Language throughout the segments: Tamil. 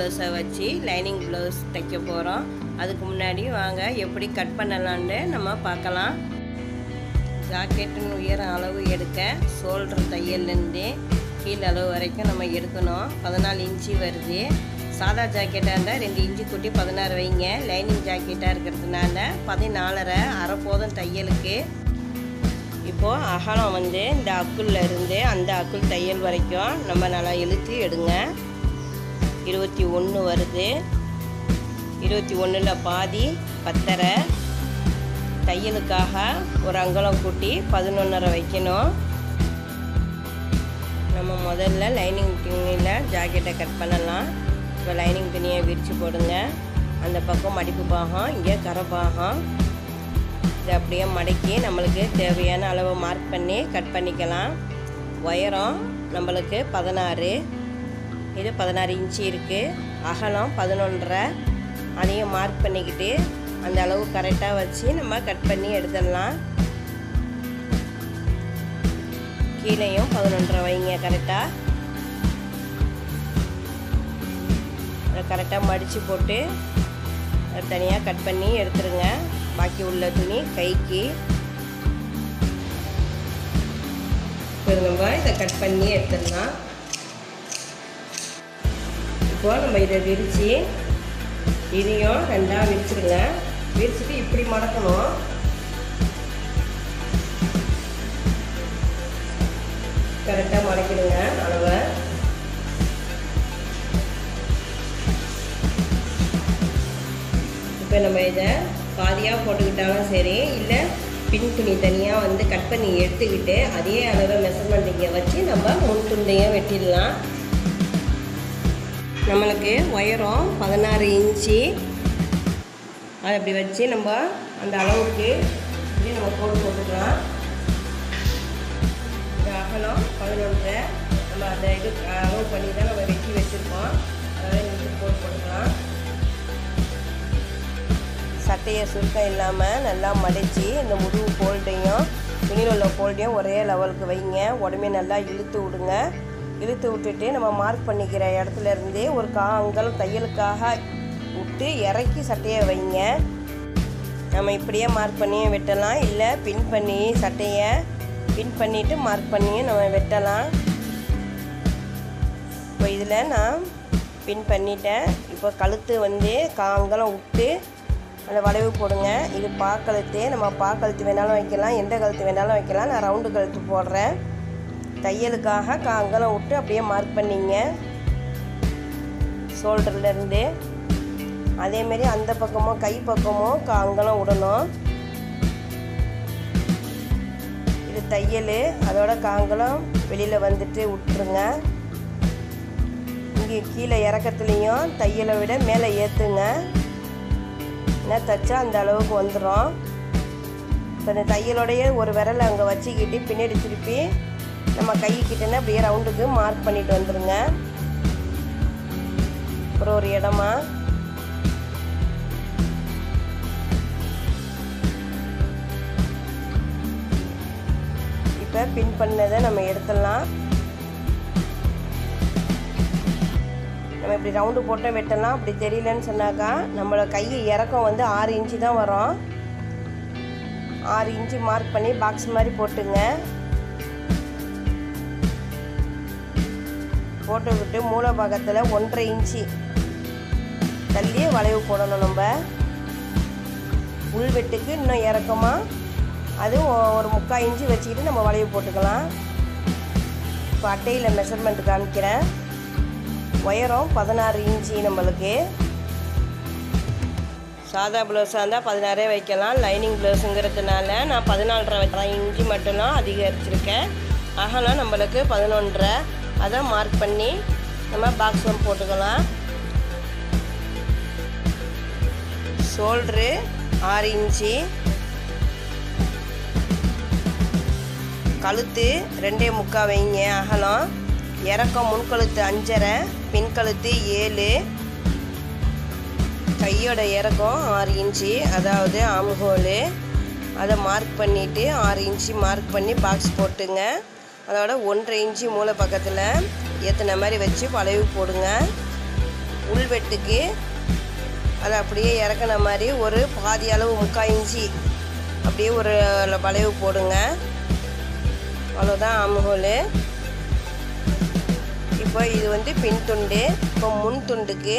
ப்ளவுஸை வச்சு லைனிங் ப்ளவுஸ் தைக்க போகிறோம் அதுக்கு முன்னாடி வாங்க எப்படி கட் பண்ணலான்னு நம்ம பார்க்கலாம் ஜாக்கெட்டின் உயரம் அளவு எடுக்க ஷோல்டர் தையல்லேருந்து கீழ் அளவு வரைக்கும் நம்ம எடுக்கணும் பதினாலு இன்ச்சு வருது சாதா ஜாக்கெட்டாக இருந்தால் ரெண்டு இன்ச்சு கூட்டி பதினாறு வைங்க லைனிங் ஜாக்கெட்டாக இருக்கிறதுனால பதினாலரை அரை போதும் தையலுக்கு இப்போது அகலம் வந்து இந்த அக்குள்ள இருந்து அந்த அக்குள் தையல் வரைக்கும் நம்ம நல்லா இழுத்து எடுங்க இருபத்தி ஒன்று வருது இருபத்தி ஒன்றில் பாதி பத்தரை தையலுக்காக ஒரு அங்குலம் கூட்டி பதினொன்றரை வைக்கணும் நம்ம முதல்ல லைனிங் துணியில் ஜாக்கெட்டை கட் பண்ணலாம் இப்போ லைனிங் துணியை விரித்து போடுங்க அந்த பக்கம் மடிப்பு பாகம் இங்கே கரை பாகம் இதை அப்படியே மடக்கி நம்மளுக்கு தேவையான அளவு மார்க் பண்ணி கட் பண்ணிக்கலாம் உயரம் நம்மளுக்கு பதினாறு இது பதினாறு இன்ச்சு இருக்குது அகலம் பதினொன்றரை அதையும் மார்க் பண்ணிக்கிட்டு அந்த அளவு கரெக்டாக வச்சு நம்ம கட் பண்ணி எடுத்துடலாம் கீழேயும் பதினொன்றரை வைங்க கரெக்டாக அதை கரெக்டாக மடித்து போட்டு அதை தனியாக கட் பண்ணி எடுத்துருங்க பாக்கி உள்ள துணி கைக்கு இப்போ நம்ம இதை கட் பண்ணி எடுத்துடலாம் இப்போ நம்ம இதை விரித்து இதையும் ரெண்டாக விரிச்சிருங்க விரிச்சிட்டு இப்படி மடக்கணும் கரெக்டாக மடக்கிடுங்க அளவை இப்போ நம்ம இதை பாதியாக போட்டுக்கிட்டாலும் சரி இல்லை பின் துணி தனியாக வந்து கட் பண்ணி எடுத்துக்கிட்டு அதே அளவு மெஷர்மெண்ட் இங்கே வச்சு நம்ம முன் துண்டையும் வெட்டிடலாம் நம்மளுக்கு உயரம் பதினாறு இன்ச்சு அதை அப்படி வச்சு நம்ம அந்த அளவுக்கு இப்படி நம்ம போட்டு போட்டுக்கலாம் இந்த அகலம் பதினொன்றரை நம்ம அந்த இது அளவு பண்ணி தான் நம்ம வெட்டி வச்சுருக்கோம் அதனால் இந்த போட்டு போட்டுக்கலாம் சட்டையை சுருக்கம் இல்லாமல் நல்லா மடித்து இந்த முதுகு ஃபோல்டையும் துணியில் உள்ள ஃபோல்டையும் ஒரே லெவலுக்கு வைங்க உடம்பே நல்லா இழுத்து விடுங்க இழுத்து விட்டுட்டு நம்ம மார்க் பண்ணிக்கிற இடத்துல இருந்து ஒரு கா அங்கலம் தையலுக்காக விட்டு இறக்கி சட்டையை வைங்க நம்ம இப்படியே மார்க் பண்ணியும் வெட்டலாம் இல்லை பின் பண்ணி சட்டையை பின் பண்ணிவிட்டு மார்க் பண்ணியும் நம்ம வெட்டலாம் இப்போ இதில் நான் பின் பண்ணிட்டேன் இப்போ கழுத்து வந்து காங்கலம் விட்டு அந்த வளைவு போடுங்க இது பாக்கழுத்து நம்ம பாக்கழுத்து வேணாலும் வைக்கலாம் எந்த கழுத்து வேணாலும் வைக்கலாம் நான் ரவுண்டு கழுத்து போடுறேன் தையலுக்காக காங்கலம் விட்டு அப்படியே மார்க் பண்ணிங்க ஷோல்டர்லேருந்து அதேமாரி அந்த பக்கமும் கை பக்கமும் காங்கலம் விடணும் இது தையல் அதோட காங்கலம் வெளியில் வந்துட்டு விட்டுருங்க இங்கே கீழே இறக்கத்துலேயும் தையலை விட மேலே ஏற்றுங்க என்ன தைச்சா அந்த அளவுக்கு வந்துடும் இப்போ இந்த தையலோடைய ஒரு விரலை அங்கே வச்சுக்கிட்டு பின்னாடி திருப்பி நம்ம கைக்கிட்டேன்னா அப்படியே ரவுண்டுக்கு மார்க் பண்ணிட்டு வந்துடுங்க அப்புறம் ஒரு இடமா இப்போ பின் பண்ணதை நம்ம எடுத்துடலாம் நம்ம இப்படி ரவுண்டு போட்டு வெட்டலாம் அப்படி தெரியலன்னு சொன்னாக்கா நம்மளோட கை இறக்கம் வந்து ஆறு இன்ச்சு தான் வரும் ஆறு இன்ச்சு மார்க் பண்ணி பாக்ஸ் மாதிரி போட்டுங்க போட்டுக்கிட்டு மூல பாகத்தில் ஒன்றரை இன்ச்சு தள்ளி வளைவு போடணும் நம்ம உள்வெட்டுக்கு இன்னும் இறக்கமாக அது ஒரு முக்கால் இன்ச்சு வச்சுக்கிட்டு நம்ம வளைவு போட்டுக்கலாம் இப்போ அட்டையில் மெஷர்மெண்ட் காமிக்கிறேன் உயரம் பதினாறு இன்ச்சு நம்மளுக்கு சாதா ப்ளவுஸாக இருந்தால் பதினாறே வைக்கலாம் லைனிங் ப்ளவுஸுங்கிறதுனால நான் பதினாலரை இன்ச்சு மட்டும்தான் அதிகரிச்சிருக்கேன் அகலம் நம்மளுக்கு பதினொன்றரை அதை மார்க் பண்ணி நம்ம பாக்ஸ் ஒன் போட்டுக்கலாம் ஷோல்ட்ரு ஆறு இன்ச்சு கழுத்து ரெண்டே முக்கால் வைங்க அகலம் இறக்கம் முன்கழுத்து அஞ்சரை பின்கழுத்து ஏழு கையோட இறக்கம் ஆறு இன்ச்சு அதாவது ஆம்ஹோலு அதை மார்க் பண்ணிவிட்டு ஆறு இன்ச்சு மார்க் பண்ணி பாக்ஸ் போட்டுங்க அதோட ஒன்றரை இன்ச்சு மூளை பக்கத்தில் ஏற்றின மாதிரி வச்சு வளைவு போடுங்க உள்வெட்டுக்கு அதை அப்படியே இறக்குன மாதிரி ஒரு பாதி அளவு முக்கால் இன்ச்சி அப்படியே ஒரு வளைவு போடுங்க அவ்வளோதான் ஆம்ஹோலு இப்போ இது வந்து பின் துண்டு இப்போ முன் துண்டுக்கு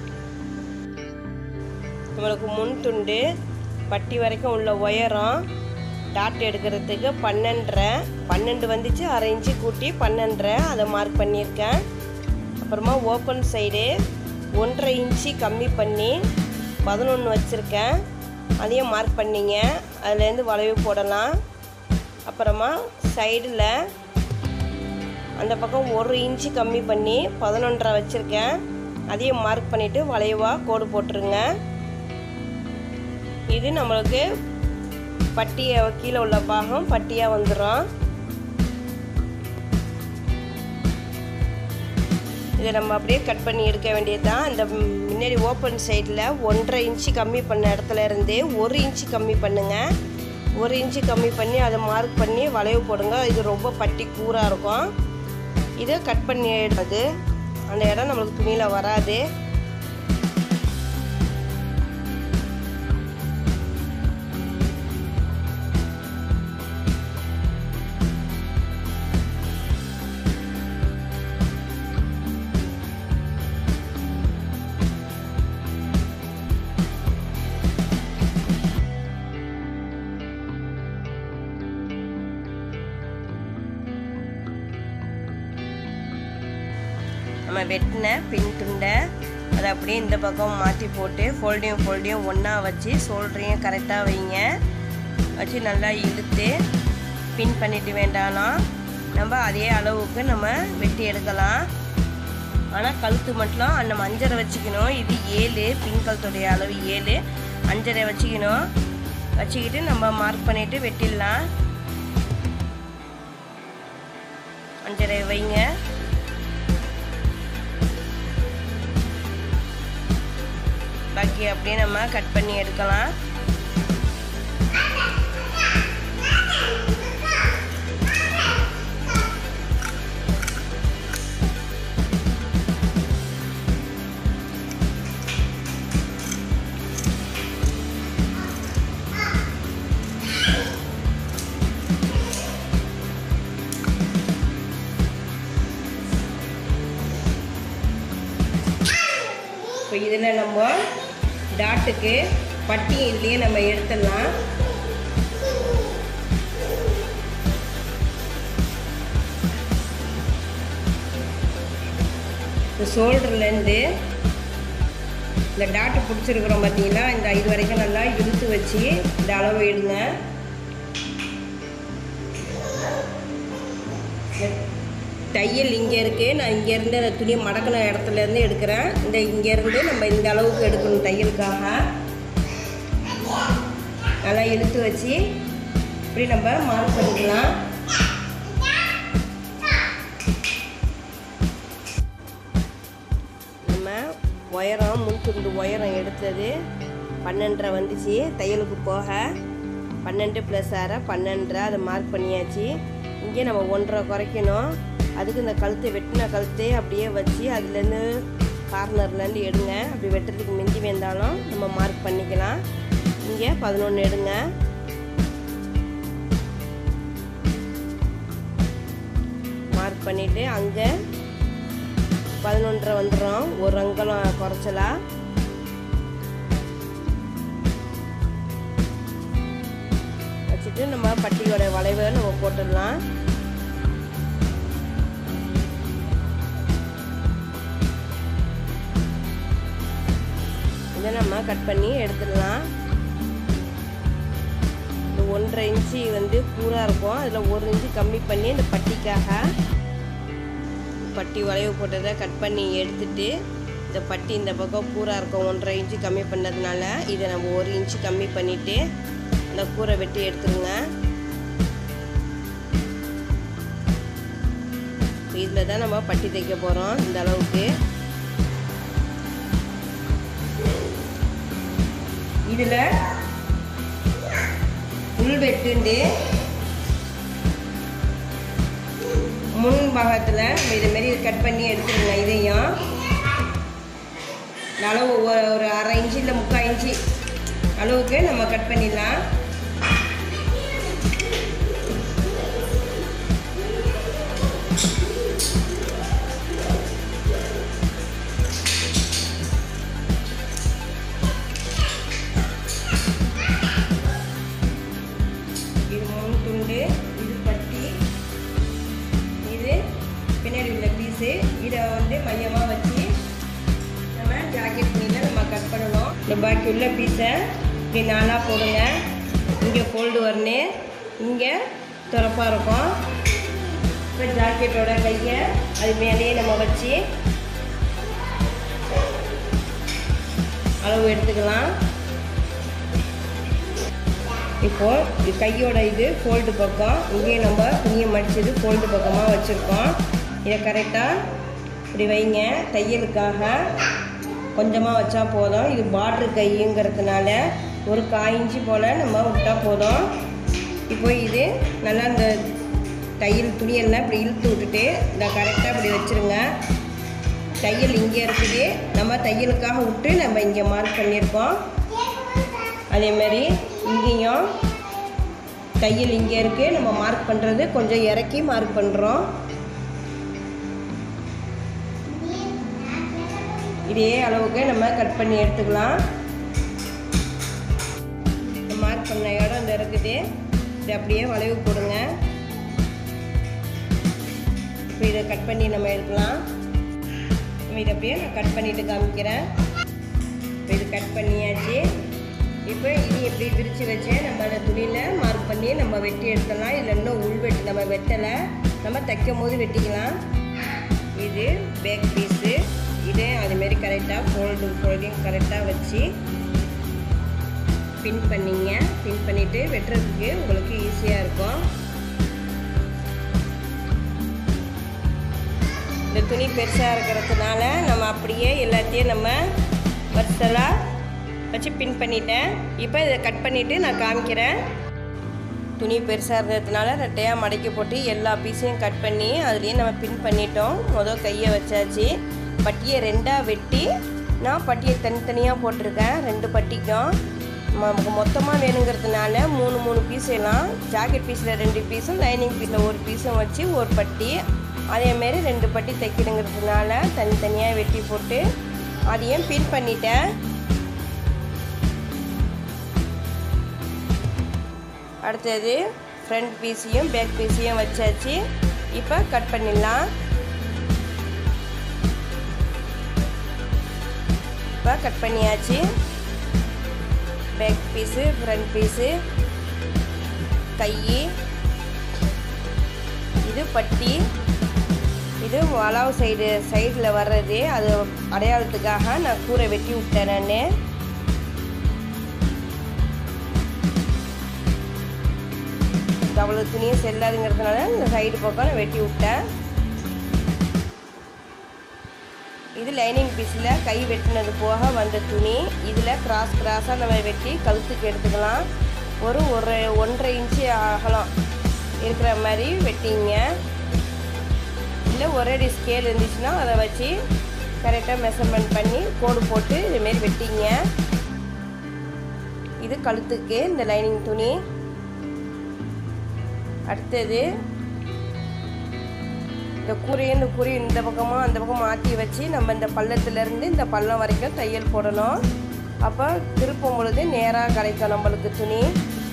நம்மளுக்கு முன் துண்டு பட்டி வரைக்கும் உள்ள உயரம் டாட் எடுக்கிறதுக்கு பன்னெண்டரை பன்னெண்டு வந்துச்சு அரை இன்ச்சு கூட்டி பன்னெண்டரை அதை மார்க் பண்ணியிருக்கேன் அப்புறமா ஓப்பன் சைடு ஒன்றரை இன்ச்சு கம்மி பண்ணி பதினொன்று வச்சுருக்கேன் அதையும் மார்க் பண்ணிங்க அதுலேருந்து வளைவு போடலாம் அப்புறமா சைடில் அந்த பக்கம் ஒரு இன்ச்சு கம்மி பண்ணி பதினொன்றரை வச்சுருக்கேன் அதையும் மார்க் பண்ணிவிட்டு வளைவாக கோடு போட்டுருங்க இது நம்மளுக்கு பட்டியை கீழே உள்ள பாகம் பட்டியாக வந்துடும் இதை நம்ம அப்படியே கட் பண்ணி எடுக்க வேண்டியது தான் இந்த முன்னாடி ஓப்பன் சைடில் ஒன்றரை இன்ச்சு கம்மி பண்ண இடத்துல இருந்து ஒரு இன்ச்சு கம்மி பண்ணுங்கள் ஒரு இன்ச்சு கம்மி பண்ணி அதை மார்க் பண்ணி வளைவு போடுங்க இது ரொம்ப பட்டி கூராக இருக்கும் இதை கட் பண்ணி எடுத்து அந்த இடம் நம்மளுக்கு துணியில் வராது நம்ம வெட்டின பின் துண்டை அதை அப்படியே இந்த பக்கம் மாற்றி போட்டு ஃபோல்டையும் ஃபோல்டையும் ஒன்றா வச்சு சோல்டரையும் கரெக்டாக வைங்க வச்சு நல்லா இழுத்து பின் பண்ணிட்டு வேண்டாம்னா நம்ம அதே அளவுக்கு நம்ம வெட்டி எடுக்கலாம் ஆனால் கழுத்து மட்டும் நம்ம அஞ்சரை வச்சுக்கணும் இது ஏழு பின் கழுத்துடைய அளவு ஏழு அஞ்சரை வச்சுக்கணும் வச்சுக்கிட்டு நம்ம மார்க் பண்ணிவிட்டு வெட்டிடலாம் அஞ்சரை வைங்க பாக்கி அப்படியே நம்ம கட் பண்ணி எடுக்கலாம் இப்போ இதில் நம்ம டாட்டுக்கு பட்டி இதுலேயே நம்ம எடுத்துடலாம் இந்த ஷோல்டர்லேருந்து இந்த டாட்டு பிடிச்சிருக்கிறோம் பார்த்தீங்களா இந்த இது வரைக்கும் நல்லா இழுத்து வச்சு இந்த அளவு எடுங்க தையல் இங்கே இருக்குது நான் இங்கேருந்து அந்த துணியை மடக்கின இடத்துலேருந்து எடுக்கிறேன் இந்த இங்கேருந்து நம்ம இந்த அளவுக்கு எடுக்கணும் தையலுக்காக நல்லா இழுத்து வச்சு இப்படி நம்ம மார்க் பண்ணிக்கலாம் நம்ம உயரம் முன் துண்டு உயரம் எடுத்தது பன்னெண்டரை வந்துச்சு தையலுக்கு போக பன்னெண்டு ப்ளஸ் அரை பன்னெண்டரை அதை மார்க் பண்ணியாச்சு இங்கே நம்ம ஒன்றரை குறைக்கணும் அதுக்கு இந்த கழுத்தை வெட்டின கழுத்தை அப்படியே வச்சு அதுலேருந்து கார்னர்லேருந்து எடுங்க அப்படி வெட்டுறதுக்கு மிஞ்சி வேந்தாலும் நம்ம மார்க் பண்ணிக்கலாம் இங்கே பதினொன்று எடுங்க மார்க் பண்ணிவிட்டு அங்கே பதினொன்றரை வந்துடும் ஒரு அங்கலம் குறைச்சலா வச்சுட்டு நம்ம பட்டியோட வளைவை நம்ம போட்டுடலாம் இதை நம்ம கட் பண்ணி எடுத்துடலாம் இந்த ஒன்றரை இன்ச்சு வந்து கூராக இருக்கும் அதில் ஒரு இன்ச்சு கம்மி பண்ணி இந்த பட்டிக்காக பட்டி வளைவு போட்டதை கட் பண்ணி எடுத்துட்டு இந்த பட்டி இந்த பக்கம் கூராக இருக்கும் ஒன்றரை இன்ச்சு கம்மி பண்ணதுனால இதை நம்ம ஒரு இன்ச்சு கம்மி பண்ணிவிட்டு இந்த கூரை வெட்டி எடுத்துருங்க இதில் தான் நம்ம பட்டி தைக்க போகிறோம் இந்த அளவுக்கு இதில் உள் வெட்டுண்டு முன் பாகத்தில் நம்ம இதுமாரி கட் பண்ணி எடுத்துருங்க இதையும் இந்த அளவு ஒ- ஒரு அரை இன்ச்சு இல்லை முக்கால் இன்ச்சு அளவுக்கு நம்ம கட் பண்ணிடலாம் இது மூணு துண்டு இது பட்டி இது பின்னாடி உள்ள பீஸு இதை வந்து மையமாக வச்சு நம்ம ஜாக்கெட் துணியில் நம்ம கட் பண்ணணும் இந்த பாக்கி உள்ள பீஸை இப்படி நாலாக போடுங்க இங்கே ஃபோல்டு வரணும் இங்கே திறப்பாக இருக்கும் இப்போ ஜாக்கெட்டோட கையை அது மேலேயே நம்ம வச்சு அளவு எடுத்துக்கலாம் இப்போ இது கையோட இது ஃபோல்டு பக்கம் இங்கேயும் நம்ம துணியை மடிச்சது ஃபோல்டு பக்கமாக வச்சுருக்கோம் இதை கரெக்டாக இப்படி வைங்க தையலுக்காக கொஞ்சமாக வச்சா போதும் இது பார்ட்ரு கைங்கிறதுனால ஒரு காய் இன்ச்சு போல் நம்ம விட்டால் போதும் இப்போ இது நல்லா இந்த தையல் துணியெல்லாம் இப்படி இழுத்து விட்டுட்டு இந்த கரெக்டாக இப்படி வச்சுருங்க தையல் இங்கே இருக்குது நம்ம தையலுக்காக விட்டு நம்ம இங்கே மார்க் பண்ணியிருக்கோம் அதே மாதிரி இங்கேயும் தையல் இங்கே இருக்குது நம்ம மார்க் பண்ணுறது கொஞ்சம் இறக்கி மார்க் பண்ணுறோம் இதே அளவுக்கு நம்ம கட் பண்ணி எடுத்துக்கலாம் மார்க் பண்ண இடம் இந்த இருக்குது இது அப்படியே வளைவு போடுங்க இப்போ இதை கட் பண்ணி நம்ம எடுக்கலாம் நம்ம இதை அப்படியே நான் கட் பண்ணிட்டு காமிக்கிறேன் இப்போ இது கட் பண்ணியாச்சு இப்போ இது எப்படி விரித்து வச்சு நம்ம அந்த துணியில் மார்க் பண்ணி நம்ம வெட்டி எடுத்துடலாம் இதில் இன்னும் உள் வெட்டு நம்ம வெட்டலை நம்ம தைக்கும் போது வெட்டிக்கலாம் இது பேக் பீஸு இது அதுமாரி கரெக்டாக ஃபோல்டு ஃபோல்டிங் கரெக்டாக வச்சு பின் பண்ணிங்க பின் பண்ணிவிட்டு வெட்டுறதுக்கு உங்களுக்கு ஈஸியாக இருக்கும் இந்த துணி பெருசாக இருக்கிறதுனால நம்ம அப்படியே எல்லாத்தையும் நம்ம வரிசலாக வச்சு பின் பண்ணிட்டேன் இப்போ இதை கட் பண்ணிவிட்டு நான் காமிக்கிறேன் துணி பெருசாக இருந்ததுனால ரெட்டையாக மடக்கி போட்டு எல்லா பீஸையும் கட் பண்ணி அதுலேயே நம்ம பின் பண்ணிட்டோம் மொதல் கையை வச்சாச்சு பட்டியை ரெண்டாக வெட்டி நான் பட்டியை தனித்தனியாக போட்டிருக்கேன் ரெண்டு பட்டிக்கும் நமக்கு மொத்தமாக வேணுங்கிறதுனால மூணு மூணு பீஸ் எல்லாம் ஜாக்கெட் பீஸில் ரெண்டு பீஸும் லைனிங் பீஸில் ஒரு பீஸும் வச்சு ஒரு பட்டி அதேமாரி ரெண்டு பட்டி தைக்கணுங்கிறதுனால தனித்தனியாக வெட்டி போட்டு அதையும் பின் பண்ணிட்டேன் அடுத்தது ஃப்ரண்ட் பீஸையும் பேக் பீஸையும் வச்சாச்சு இப்போ கட் பண்ணிடலாம் இப்போ கட் பண்ணியாச்சு பேக் பீஸு ஃப்ரண்ட் பீஸு கை இது பட்டி இது வளவு சைடு சைடில் வர்றது அது அடையாளத்துக்காக நான் கூரை வெட்டி விட்டேன் நான் அவ்வளோ துணியும் செல்லாதுங்கிறதுனால இந்த சைடு பக்கம் நான் வெட்டி விட்டேன் இது லைனிங் பீஸில் கை வெட்டினது போக வந்த துணி இதில் கிராஸ் கிராஸாக நம்ம வெட்டி கழுத்துக்கு எடுத்துக்கலாம் ஒரு ஒரு ஒன்றரை இன்ச்சு அகலம் இருக்கிற மாதிரி வெட்டிங்க இல்லை ஒரே அடி ஸ்கேல் இருந்துச்சுன்னா அதை வச்சு கரெக்டாக மெஷர்மெண்ட் பண்ணி கோடு போட்டு இதுமாரி வெட்டிங்க இது கழுத்துக்கு இந்த லைனிங் துணி அடுத்தது இந்த கூரையும் இந்த கூரை இந்த பக்கமாக அந்த பக்கம் மாற்றி வச்சு நம்ம இந்த பள்ளத்துலேருந்து இந்த பள்ளம் வரைக்கும் தையல் போடணும் அப்போ திருப்பும் பொழுது நேராக கிடைக்கும் நம்மளுக்கு துணி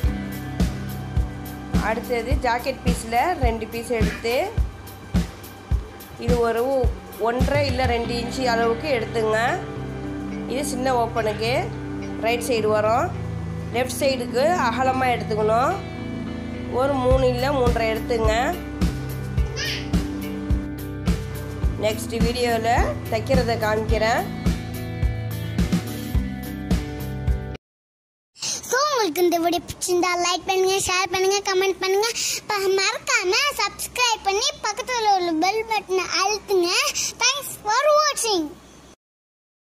அடுத்தது ஜாக்கெட் பீஸில் ரெண்டு பீஸ் எடுத்து இது ஒரு ஒன்றரை இல்லை ரெண்டு இன்ச்சு அளவுக்கு எடுத்துங்க இது சின்ன ஓப்பனுக்கு ரைட் சைடு வரும் லெஃப்ட் சைடுக்கு அகலமாக எடுத்துக்கணும் ஒரு மூணு இல்லை மூன்றரை எடுத்துங்க நெக்ஸ்ட் வீடியோவில் தைக்கிறத காமிக்கிறேன் ஸோ உங்களுக்கு இந்த வீடியோ பிடிச்சிருந்தா லைக் பண்ணுங்க ஷேர் பண்ணுங்க கமெண்ட் பண்ணுங்க ப- மறக்காம சப்ஸ்கிரைப் பண்ணி பக்கத்தில் உள்ள பெல் பட்டனை அழுத்துங்க தேங்க்ஸ் ஃபார் வாட்சிங்